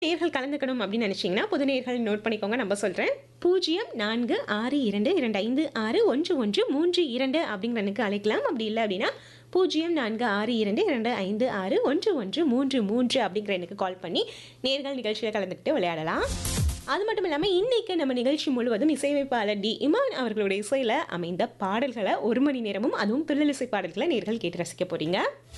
நேர்கள் கலந்துக்கணும் அப்படின்னு நினைச்சீங்கன்னா புது நேர்கள் நோட் பண்ணிக்கோங்க நம்ம சொல்றேன் பூஜ்ஜியம் நான்கு ஆறு இரண்டு இரண்டு ஐந்து ஆறு ஒன்று ஒன்று மூன்று இரண்டு அப்படிங்கிற எனக்கு அழைக்கலாம் அப்படி இல்லை அப்படின்னா பூஜ்ஜியம் நான்கு ஆறு இரண்டு இரண்டு ஐந்து ஆறு ஒன்று ஒன்று மூன்று மூன்று அப்படிங்கிற எனக்கு கால் பண்ணி நேர்கள் நிகழ்ச்சியில் கலந்துக்கிட்டு விளையாடலாம் அது மட்டும் இல்லாமல் இன்னைக்கு நம்ம நிகழ்ச்சி முழுவதும் இசையமைப்பாளர் டி இமான் அவர்களுடைய இசையில் அமைந்த பாடல்களை ஒரு மணி நேரமும் அதுவும் பிள்ளலிசை பாடல்களை நேர்கள் கேட்டு ரசிக்க போறீங்க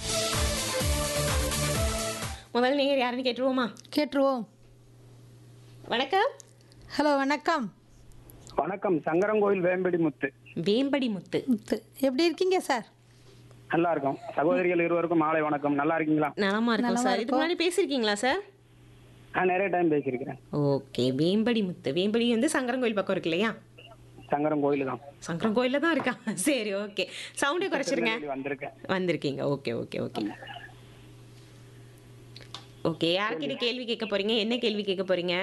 முதல் நேயர் யாருன்னு கேட்டுருவோமா கேட்டுருவோம் வணக்கம் ஹலோ வணக்கம் வணக்கம் சங்கரங்கோயில் வேம்படி முத்து வேம்படி முத்து முத்து எப்படி இருக்கீங்க சார் நல்லா இருக்கும் சகோதரிகள் இருவருக்கும் மாலை வணக்கம் நல்லா இருக்கீங்களா நலமா இருக்கும் நலமா சார் இதுக்கு முன்னாடி பேசியிருக்கீங்களா சார் நான் நிறைய டைம் பேசியிருக்கிறேன் ஓகே வேம்படி முத்து வேம்படி வந்து சங்கரன் கோயில் பக்கம் இருக்கு இல்லையா சங்கரங்கோயில் தான் சங்கரன் கோயில்ல தான் இருக்கா சரி ஓகே சவுண்டே குறைச்சிருங்க திருநெல்வேலி வந்திருக்கேன் வந்திருக்கீங்க ஓகே ஓகே ஓகே ஓகே யார்கிட்ட கேள்வி கேட்க போறீங்க என்ன கேள்வி கேட்க போறீங்க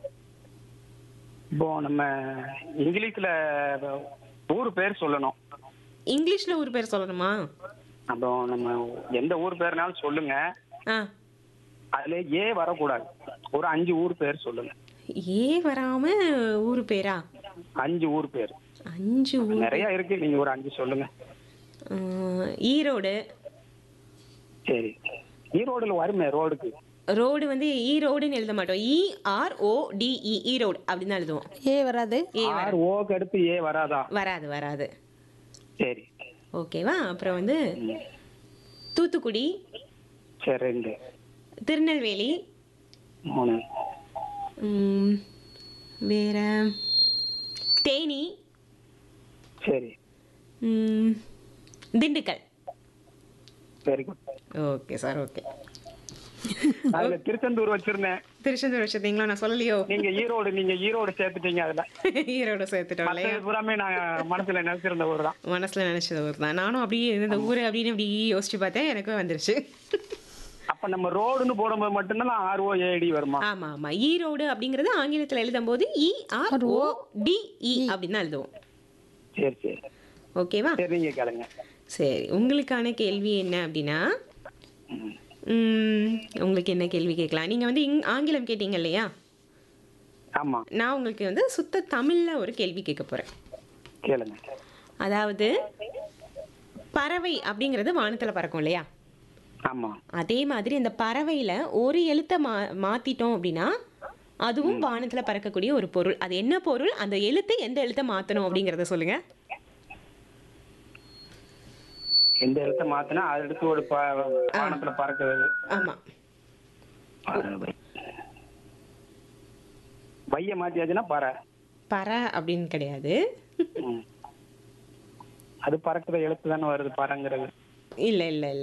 இப்போ நம்ம இங்கிலீஷ்ல ஊர் பேர் சொல்லணும் இங்கிலீஷ்ல ஒரு பேர் சொல்லணுமா அப்போ நம்ம எந்த ஊர் பேர்னாலும் சொல்லுங்க ஆ அதுல ஏ வரக்கூடாது ஒரு அஞ்சு ஊர் பேர் சொல்லுங்க ஏ வராம ஊர் பேரா அஞ்சு ஊர் பேர் அஞ்சு ஊர் நிறைய இருக்கு நீங்க ஒரு அஞ்சு சொல்லுங்க ஆ, ஈரோடு சரி ஈரோடுல வருமே ரோடுக்கு ரோடு வந்து ஈரோடுன்னு எழுத மாட்டோம் E R O D E Erode அப்படின்னு தான் எழுதுவோம் ஏ வராது ஏ ஆர் ஓக்கு அடுத்து ஏ வராதா வராது வராது சரி ஓகேவா அப்புறம் வந்து தூத்துக்குடி சரி ரெண்டு திருநெல்வேலி மூணு ம், வேற தேனி சரி ம், Dindigul very good okay sir okay அதுல திருச்செந்தூர் வச்சிருந்தேன் திருச்செந்தூர் வச்சிருந்தீங்களா நான் சொல்லலையோ நீங்க ஈரோடு நீங்க ஈரோடு சேர்த்துட்டீங்க அதுல ஈரோடு சேர்த்துட்டோம் இல்லையா மற்றது பூராமே நான் மனசுல நினைச்சிருந்த ஊர் தான் மனசுல நினைச்சது ஒரு தான் நானும் அப்படியே இந்த ஊர் அப்படின்னு அப்படி யோசிச்சு பார்த்தேன் எனக்கும் வந்துருச்சு அப்ப நம்ம ரோடுன்னு போடும்போது மட்டும்தான் ஆர்ஓ ஏடி வருமா ஆமா ஆமா ஈரோடு அப்படிங்கறது ஆங்கிலத்துல எழுதும்போது இ ஆர் ஓ டி இ அப்படின்னு தான் எழுதுவோம் சரி சரி ஓகேவா சரி நீங்க கேளுங்க சரி உங்களுக்கான கேள்வி என்ன அப்படின்னா ம், உங்களுக்கு என்ன கேள்வி கேட்கலாம் நீங்க வந்து இங் ஆங்கிலம் கேட்டீங்க இல்லையா ஆமா நான் உங்களுக்கு வந்து சுத்த தமிழ்ல ஒரு கேள்வி கேட்க போறேன் கேளுங்க அதாவது பறவை அப்படிங்கிறது வானத்துல பறக்கும் இல்லையா ஆமா அதே மாதிரி அந்த பறவையில ஒரு எழுத்தை மா மாத்திட்டோம் அப்படின்னா அதுவும் வானத்துல பறக்கக்கூடிய ஒரு பொருள் அது என்ன பொருள் அந்த எழுத்தை எந்த எழுத்தை மாத்தணும் அப்படிங்கறத சொல்லுங்க எந்த இடத்த மாத்தினா அது எடுத்து ஒரு ப- வானத்துல பறக்குது ஆமா பறவை. வைய மாத்தியாச்சுன்னா பற பற அப்படின்னு கிடையாது ம். அது பறக்குற எழுத்து தானே வருது பறங்கிறது இல்ல இல்ல இல்ல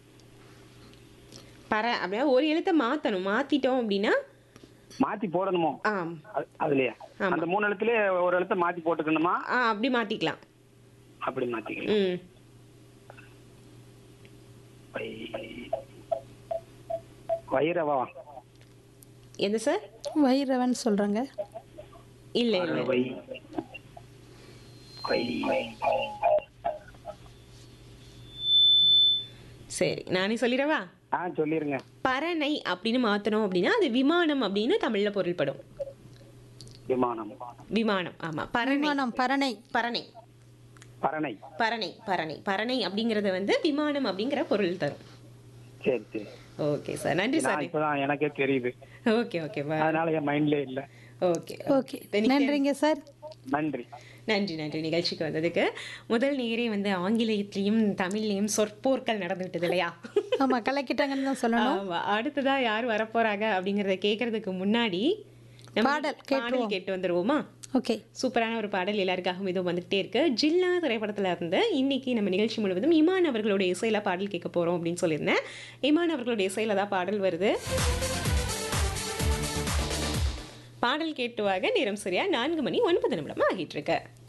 பற அப்படின்னா ஒரு எழுத்தை மாத்தணும் மாத்திட்டோம் அப்படின்னா மாத்தி போடணுமோ ஆம் அது- அதுலயா ஆமா. அந்த மூணு எழுத்துலயே ஒரு எழுத்த மாத்தி போட்டுக்கணுமா ஆ அப்படி மாத்திக்கலாம் அப்படி மாத்திக்கலாம் ம் வை- வைரவா எது சார் வைரவன் சொல்றாங்க இல்ல இல்ல வை வை சரி நானே சொல்லிடவா ஆ சொல்லிருங்க பறனை அப்படின்னு மாத்தணும் அப்படின்னா அது விமானம் அப்படின்னு தமிழ்ல பொருள்படும் விமானம் விமானம் ஆமா பறனை விமானம் பரணை பறனை பறனை பறனை பறனை பறனை அப்படிங்கறது வந்து விமானம் அப்படிங்கிற பொருள் தரும் சரி சரி ஓகே சார் நன்றி நான் சார் இப்பதான் எனக்கே தெரியுது ஓகே ஓகே அதனால என் மைண்ட்ல இல்ல ஓகே ஓகே நன்றிங்க சார் நன்றி நன்றி நன்றி நிகழ்ச்சிக்கு வந்ததுக்கு முதல் நேரே வந்து ஆங்கிலத்திலையும் தமிழ்லையும் சொற்போர்கள் நடந்துவிட்டது இல்லையா ஆமா கலக்கிட்டாங்கன்னு தான் சொல்லணும் ஆமா. அடுத்ததா யார் வரப்போறாங்க அப்படிங்கறத கேட்கறதுக்கு முன்னாடி நம்ம பாடல் பாடல் கேட்டு வந்துருவோமா ஓகே சூப்பரான ஒரு பாடல் எல்லாருக்காகவும் இதுவும் வந்துகிட்டே இருக்கு ஜில்லா திரைப்படத்துல இருந்து இன்னைக்கு நம்ம நிகழ்ச்சி முழுவதும் இமான் அவர்களுடைய இசையில பாடல் கேட்க போறோம் அப்படின்னு சொல்லியிருந்தேன் இமான் அவர்களுடைய இசையில தான் பாடல் வருது பாடல் கேட்டுவாக நேரம் சரியா நான்கு மணி ஒன்பது நிமிடம் ஆகிட்டு இருக்கு